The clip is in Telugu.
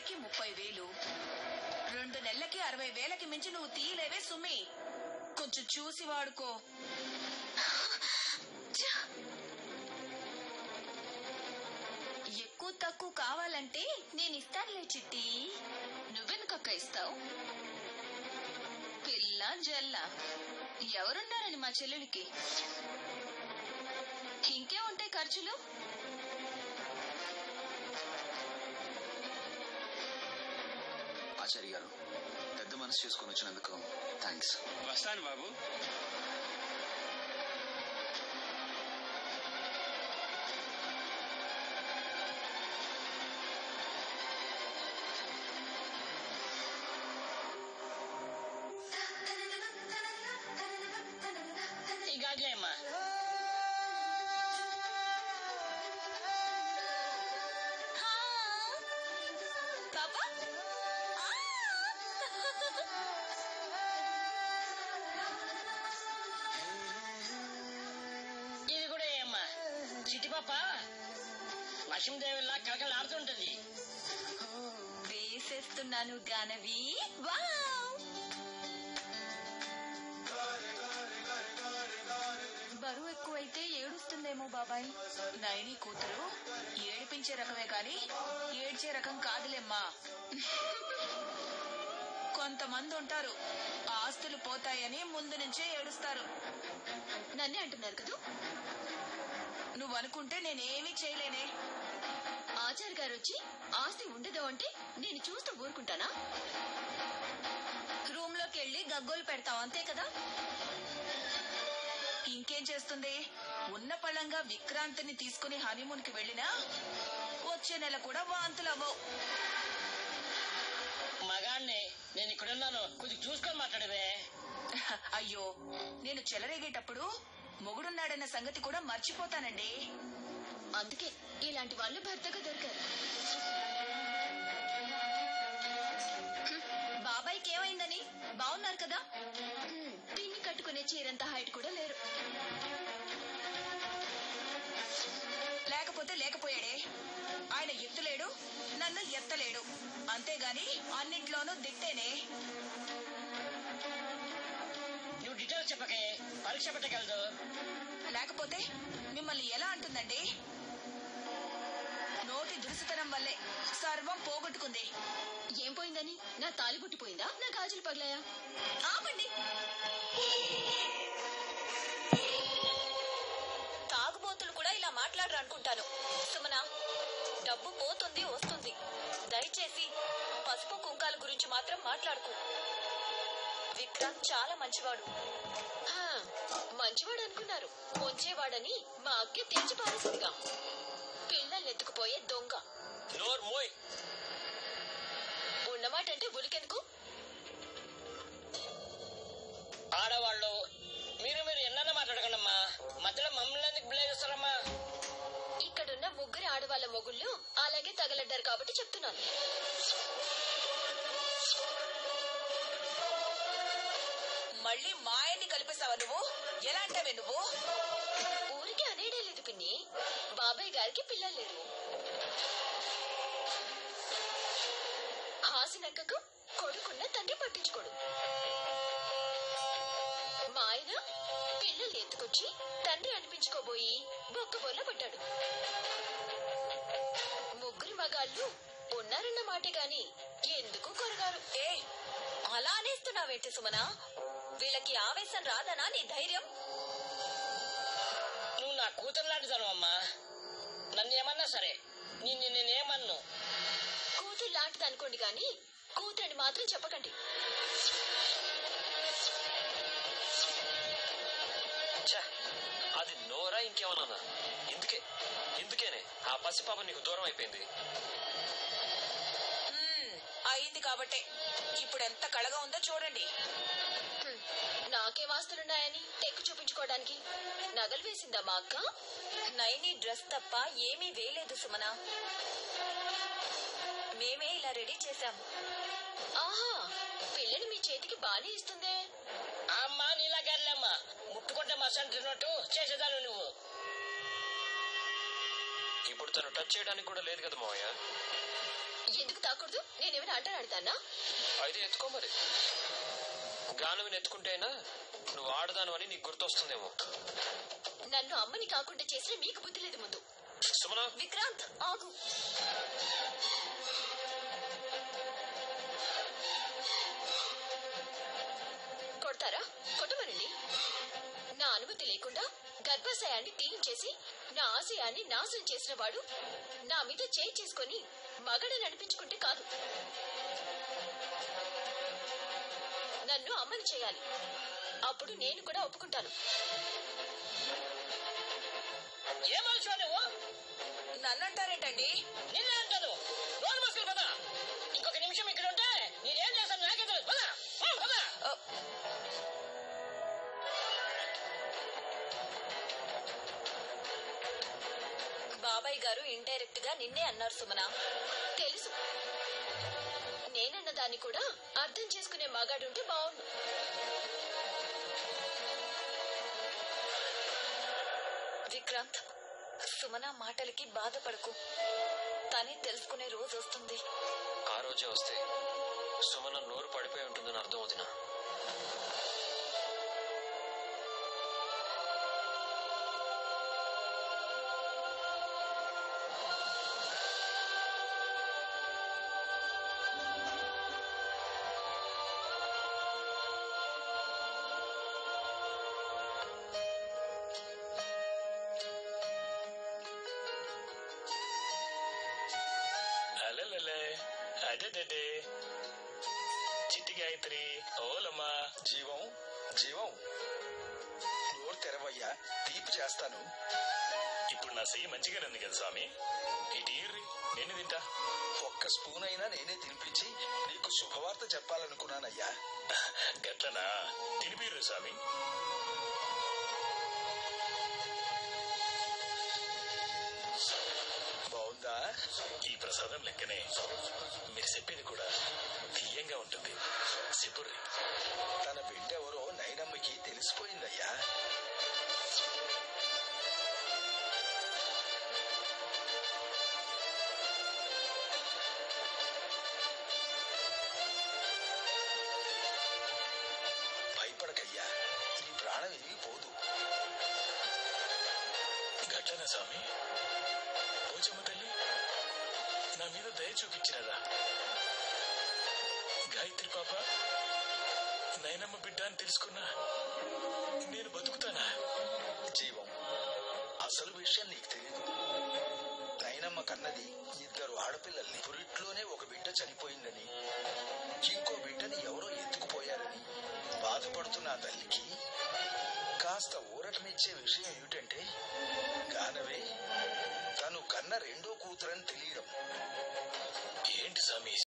నెలకి ముప్పై వేలు రెండు నెలలకి అరవై వేలకి మించి నువ్వు తీయలేవే సుమి కొంచెం చూసి వాడుకో ఎక్కువ తక్కువ కావాలంటే నేను ఇస్తానులే చిట్టి నువ్వెందుకక్క ఇస్తావు పిల్ల జల్ల ఎవరున్నారని మా చెల్లెలికి ఇంకే ఉంటాయి ఖర్చులు ఆచార్య గారు పెద్ద మనసు చేసుకుని వచ్చినందుకు థ్యాంక్స్ వస్తాను బాబు ఈ గాజులే అమ్మా పాపా ఇది కూడా అమ్మా చిట్టి పాప లక్ష్మీదేవిలా కలకలాడుతుంటది వేసేస్తున్నాను గానవి వావ్ బరువు ఎక్కువైతే ఏడుస్తుందేమో బాబాయ్ నైని కూతురు ఏడిపించే రకమే కాని ఏడ్చే రకం కాదులేమ్మా కొంతమంది ఉంటారు ఆస్తులు పోతాయని ముందు నుంచే ఏడుస్తారు నన్నే అంటున్నారు కదా నువ్వు అనుకుంటే నేనేమీ చేయలేనే ఆచార్య గారు వచ్చి ఆస్తి ఉండదు అంటే నేను చూస్తూ ఊరుకుంటానా రూమ్ లోకి వెళ్ళి గగ్గోలు పెడతావు అంతే కదా ఇంకేం చేస్తుంది ఉన్న పళంగా విక్రాంతిని తీసుకుని హనీమూన్ కి వెళ్ళినా వచ్చే నెల కూడా వాంతులు అవ్వవు మగాన్ని నేను ఇక్కడున్నాను కొద్దిగా చూసుకొని మాట్లాడవే అయ్యో నేను చెలరేగేటప్పుడు మొగుడున్నాడన్న సంగతి కూడా మర్చిపోతానండి అందుకే ఇలాంటి వాళ్ళు భర్తగా దొరికారు బాబాయ్కి ఏమైందని బాగున్నారు కదా హ్మ్, పిన్ని కట్టుకునే చీరంత హైట్ కూడా లేరు లేకపోతే లేకపోయాడే ఆయన ఎత్తులేడు నన్ను ఎత్తలేడు అంతేగాని అన్నింట్లోనూ దిట్టేనే నువ్వు డీటెయిల్స్ చెప్పకే పరీక్ష పెట్టగలదు లేకపోతే మిమ్మల్ని ఎలా అంటుందండి నోటి దురుసుతనం వల్లే సర్వం పోగొట్టుకుంది ఏం పోయిందని నా తాలి పుట్టిపోయిందా నా గాజులు పగలాయా ఆపండి తాగుబోతులు కూడా ఇలా మాట్లాడరు అనుకుంటాను సుమన డబ్బు పోతుంది వస్తుంది దయచేసి పసుపు కుంకాల గురించి మాత్రం మాట్లాడుకు విక్రాంత్ చాలా మంచివాడు హా, మంచివాడు అనుకున్నారు ముంచేవాడని మా అక్కే తెచ్చి పారేసిందిగా పిల్లల్ని ఎత్తుకుపోయే దొంగ నోర్ మోయ్ ఉన్నమాటంటే ఉలికెందుకు ఆడవాళ్ళు మీరు మీరు ఎన్న మాట్లాడకండమ్మా మధ్యలో మమ్మల్ని ఎందుకు బ్లేమ్ చేస్తారమ్మా ఇక్కడున్న ముగ్గురు ఆడవాళ్ళ మొగుళ్ళు అలాగే తగలడ్డారు కాబట్టి చెప్తున్నాను మళ్ళీ మాయని కలిపేశావా నువ్వు ఎలా అంటావే నువ్వు ఊరికి అనేడే లేదు పిన్ని బాబాయ్ గారికి పిల్లలు లేరు హాసినక్కకు కొడుకున్న తండ్రి పట్టించుకోడు మా ఆయన పిల్లల్ని ఎత్తుకొచ్చి తండ్రి అనిపించుకోబోయి బొక్కబోర్ల పడ్డాడు ముగ్గురు మగాళ్ళు ఉన్నారన్న మాటే గాని ఎందుకు కొరగారు ఏ అలా అనేస్తున్నావేంటి సుమన వీళ్ళకి ఆవేశం రాదనా నీ ధైర్యం నువ్వు నా కూతురు లాంటి అమ్మా నన్ను ఏమన్నా సరే నిన్ను నేనేమన్ను కూతురు లాంటిది అనుకోండి గాని కూతురని మాత్రం చెప్పకండి ఛ, అది నోరా ఇంకేమన్నా ఇందుకే ఇందుకేనే ఆ పసిపాప నీకు దూరం అయిపోయింది మ్మ్, అయింది కాబట్టే ఇప్పుడు ఎంత కళగా ఉందో చూడండి నాకే వాస్తులున్నాయని టెక్కు చూపించుకోవడానికి నగలు వేసిందా మా అక్క నైని డ్రెస్ తప్ప ఏమీ వేయలేదు సుమన మేమే ఇలా రెడీ చేశాం ఆహా పిల్లని మీ చేతికి బానే ఇస్తుందే అమ్మా నీలా గారిలమ్మా ముట్టుకుంటే మసాలా తిన్నట్టు చేసేదాన్ని నువ్వు ఇప్పుడు తను టచ్ చేయడానికి కూడా లేదు కదా మావయ్య ఎందుకు తాకూడదు నేనేమైనా అంటాను అడతానా అయితే ఎత్తుకో మరి గానవిని ఎత్తుకుంటేనా నువ్వు ఆడదాను అని నీకు గుర్తొస్తుందేమో నన్ను అమ్మని కాకుండా చేసిన మీకు బుద్ధి లేదు ముందు సుమన విక్రాంత్ ఆగు కొడతారా కొట్టమనండి నా అనుమతి లేకుండా గర్భాశయాన్ని క్లీన్ చేసి నా ఆశయాన్ని నాశనం చేసిన వాడు నా మీద చేయి చేసుకొని మగడని అనిపించుకుంటే కాదు నన్ను అమ్మని చేయాలి అప్పుడు నేను కూడా ఒప్పుకుంటాను ఏం మనిషివా నువ్వు నన్నంటారేంటండి నిన్నే అంటాను రోజు మసుకులు పద ఇంకొక నిమిషం ఇక్కడ ఉంటే నేనేం చేస్తాను నాకే తెలియదు పద ఉమ్, పద బాబాయ్ గారు ఇండైరెక్ట్ గా నిన్నే అన్నారు సుమన తెలుసు నేనన్న దాన్ని కూడా అర్థం చేసుకునే మగాడుంటే బాగుండు విక్రాంత్ సుమన మాటలకి బాధపడకు తనే తెలుసుకునే రోజు వస్తుంది ఆ రోజే వస్తే సుమన నోరు పడిపోయి ఉంటుందని అర్థం అవుతున్నా అలలలే అడడడే చిట్టి గాయత్రి ఓలమ్మా జీవం జీవం నోరు తెరవయ్యా తీపి చేస్తాను ఇప్పుడు నా చెయ్యి మంచిగానే ఉంది కదా స్వామి ఇటు ఇర్రి నేను తింటా ఒక్క స్పూన్ అయినా నేనే తినిపించి నీకు శుభవార్త చెప్పాలనుకున్నానయ్యా గట్లనా తినిపిర్రు స్వామి బాగుందా ఈ ప్రసాదం లెక్కనే మీరు చెప్పేది కూడా తీయంగా ఉంటుంది సిపుర్రి తన బిడ్డెవరో నైనమ్మకి తెలిసిపోయిందయ్యా భయపడకయ్యా నీ ప్రాణం ఏమీ పోదు గట్లనా స్వామి పోచమ్మ తల్లి నా మీద దయ చూపించినదా గాయత్రి పాప నైనమ్మ బిడ్డ అని తెలుసుకున్నా నేను బతుకుతానా జీవం అసలు విషయం నీకు తెలియదు నైనమ్మ కన్నది ఇద్దరు ఆడపిల్లల్ని పురిట్లోనే ఒక బిడ్డ చనిపోయిందని ఇంకో బిడ్డని ఎవరో ఎత్తుకుపోయారని బాధపడుతున్న ఆ తల్లికి కాస్త ఊరటనిచ్చే విషయం ఏమిటంటే గానవే తను కన్న రెండో కూతురని తెలియడం ఏంటి స్వామి